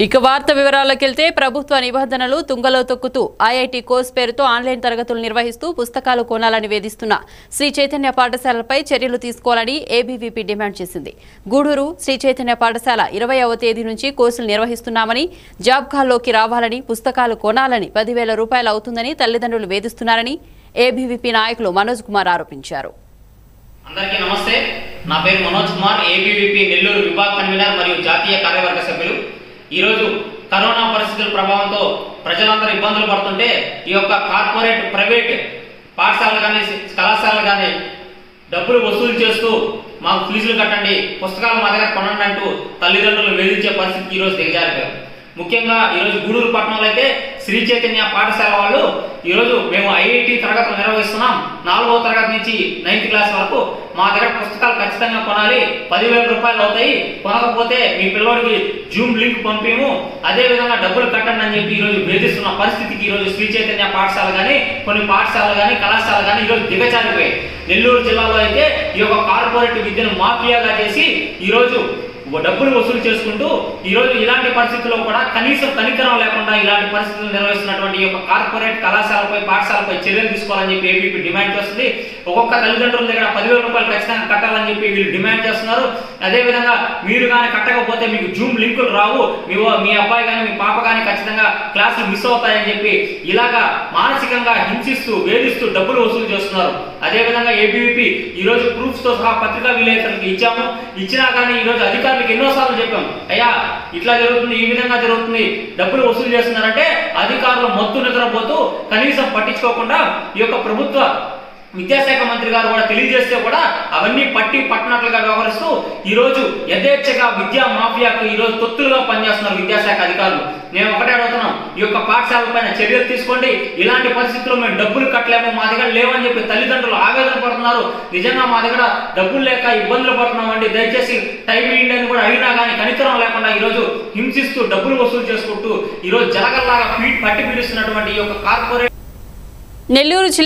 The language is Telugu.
ఇక వార్త వివరాల్లోకి వెళ్తే ప్రభుత్వ నిబంధనలు తుంగలో తొక్కుతూ ఐఐటి కోర్స్ పేరుతో ఆన్లైన్ తరగతులు నిర్వహిస్తూ పుస్తకాలు కొనాలని వేధిస్తున్న శ్రీ చైతన్య పాఠశాలపై చర్యలు తీసుకోవాలని ఏబీవీపీ డిమాండ్ చేసింది గూడూరు శ్రీ చైతన్య పాఠశాల ఇరవైవ తేదీ నుంచి కోర్సులు నిర్వహిస్తున్నామని జాబ్ కాల్లోకి రావాలని పుస్తకాలు కొనాలని పదివేల రూపాయలు అవుతుందని తల్లిదండ్రులు వేధిస్తున్నారని ఏబీవీపీ నాయకులు మనోజ్ కుమార్ ఆరోపించారు అందరికీ నమస్తే నా పేరు మనోజ్ కుమార్ ఏబీవీపీ నెల్లూరు విభాగ కన్వీనర్ మరియు జాతీయ కార్యవర్గ సభ్యులు ఈరోజు కరోనా పరిస్థితుల ప్రభావంతో ప్రజలందరూ ఇబ్బందులు పడుతుంటే ఈ యొక్క కార్పొరేట్ ప్రైవేట్ పాఠశాలలు కానీ కళాశాలలు కానీ డబ్బులు వసూలు చేస్తూ మాకు ఫీజులు కట్టండి పుస్తకాలు మా దగ్గర కొనండి అంటూ తల్లిదండ్రులు వేధించే పరిస్థితికి ఈరోజు దిగజారిపోయారు ముఖ్యంగా ఈరోజు గూడూరు పట్టణంలో అయితే శ్రీ చైతన్య పాఠశాల వాళ్ళు ఈరోజు మేము ఐఐటి తరగతులు నిర్వహిస్తున్నాం నాలుగవ తరగతి నుంచి నైన్త్ క్లాస్ వరకు మా దగ్గర పుస్తకాలు ఖచ్చితంగా కొనాలి పదివేల రూపాయలు అవుతాయి కొనకపోతే మీ పిల్లోడికి జూమ్ లింక్ పంపిము అదే విధంగా డబ్బులు కట్టండి అని చెప్పి ఈరోజు వేధిస్తున్న పరిస్థితికి ఈరోజు శ్రీ చైతన్య పాఠశాల కానీ కొన్ని పాఠశాలలు కానీ కళాశాలలు కానీ ఈరోజు దిగజారిపోయాయి నెల్లూరు జిల్లాలో అయితే ఈ యొక్క కార్పొరేట్ విద్యను మాఫియాగా చేసి ఈరోజు డబ్బులు వసూలు చేసుకుంటూ ఈ రోజు ఇలాంటి పరిస్థితుల్లో కూడా కనీసం కనికరం లేకుండా ఇలాంటి పరిస్థితులు నిర్వహిస్తున్నటువంటి ఈ యొక్క కార్పొరేట్ కళాశాలపై పాఠశాలపై చర్యలు తీసుకోవాలని చెప్పి ఏబీపీ డిమాండ్ చేస్తుంది ఒక్కొక్క తల్లిదండ్రుల దగ్గర పదివేల రూపాయలు ఖచ్చితంగా కట్టాలని చెప్పి వీళ్ళు డిమాండ్ చేస్తున్నారు అదే విధంగా మీరు కానీ కట్టకపోతే మీకు జూమ్ లింకులు రావు మీ ఓ- మీ అబ్బాయి కానీ మీ పాప కానీ ఖచ్చితంగా క్లాసులు మిస్ అవుతాయని చెప్పి ఇలాగా మానసికంగా హింసిస్తూ వేధిస్తూ డబ్బులు వసూలు చేస్తున్నారు అదే విధంగా ఏబీవీపీ ఈ రోజు ప్రూఫ్స్ తో సహా పత్రికా విలేకరులకు ఇచ్చాము ఇచ్చినా కానీ ఈ రోజు అధికారులకు ఎన్నోసార్లు చెప్పాం అయ్యా ఇట్లా జరుగుతుంది ఈ విధంగా జరుగుతుంది డబ్బులు వసూలు చేస్తున్నారంటే అధికారులు మత్తు నిద్రపోతూ కనీసం పట్టించుకోకుండా ఈ యొక్క ప్రభుత్వ విద్యాశాఖ మంత్రి గారు కూడా తెలియజేస్తే కూడా అవన్నీ పట్టి పట్టినట్లుగా వ్యవహరిస్తూ ఈ రోజు యథేచ్ఛగా విద్యా మాఫియాకు ఈ రోజు తొత్తులుగా పనిచేస్తున్నారు విద్యాశాఖ అధికారులు నేను ఒకటే అడుగుతున్నాం ఈ యొక్క పాఠశాల పైన చర్యలు తీసుకోండి ఇలాంటి పరిస్థితుల్లో మేము డబ్బులు కట్టలేము మా దగ్గర లేవని చెప్పి తల్లిదండ్రులు ఆవేదన పడుతున్నారు నిజంగా మా దగ్గర డబ్బులు లేక ఇబ్బందులు పడుతున్నామండి దయచేసి టైం ఇవ్వండి అని కూడా అడిగినా కానీ కనికరం లేకుండా ఈ రోజు హింసిస్తూ డబ్బులు వసూలు చేసుకుంటూ ఈ రోజు జలగల్లాగా పీ- పట్టి పీడిస్తున్నటువంటి ఈ యొక్క కార్పొరేట్ నెల్లూరు జిల్లా